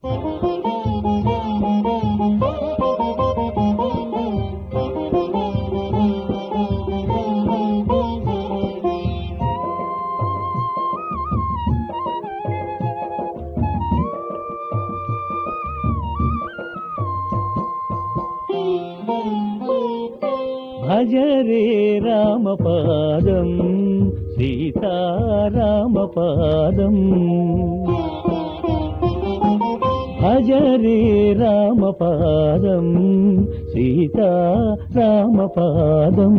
భజ రే రామపాదం సీతారామపాదం భజ రే రామపాదం సీతారామపాదం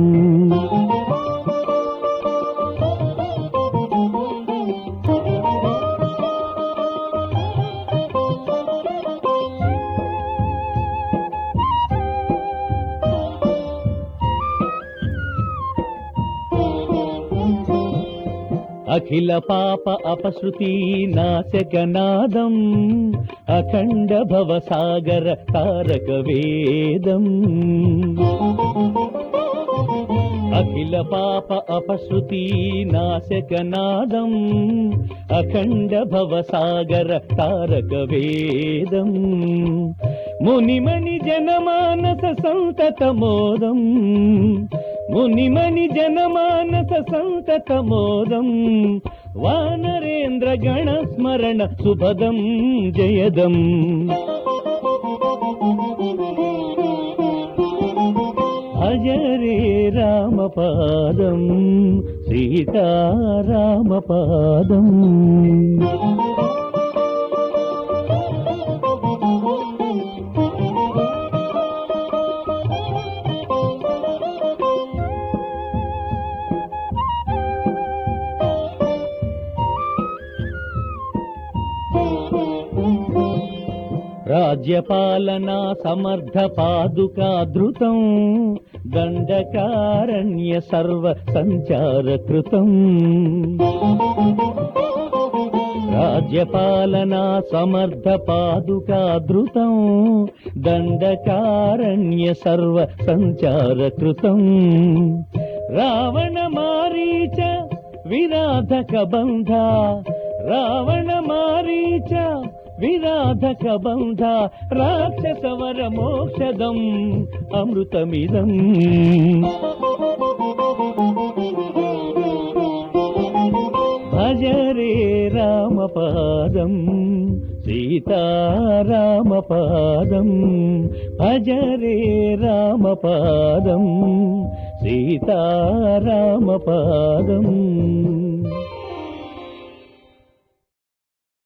అఖిల పాప అపశృతి నాశకనాదం అఖండ భవసాగర తారక వేదం అఖిల పాప అపశృతి నాశకనాదం అఖండ భవసాగర తారక వేదం మునిమణి జనమానస సంతత మోదం మునిమణి జనమానస సంతత మోదం వానరేంద్ర గణ స్మరణ సుభదం జయదం అజరే రామపాదం సీతారామపాదం రాజ్యపాలనా సమర్థ పాదుకాధృతం దండకారణ్య సర్వ సంచార కృతం రాజ్యపాలనా సమర్థ పాదుకాధృతం దండకారణ్య సర్వ సంచార కృతం రావణ మారీచ విరాధక బంధ రావణ మారీచ విరాధక బంధ రాక్షసవర మోక్షదం అమృతమిదం భజ రే రామపాదం సీతారామపాదం భజ రే రామపాదం సీతారామపాదం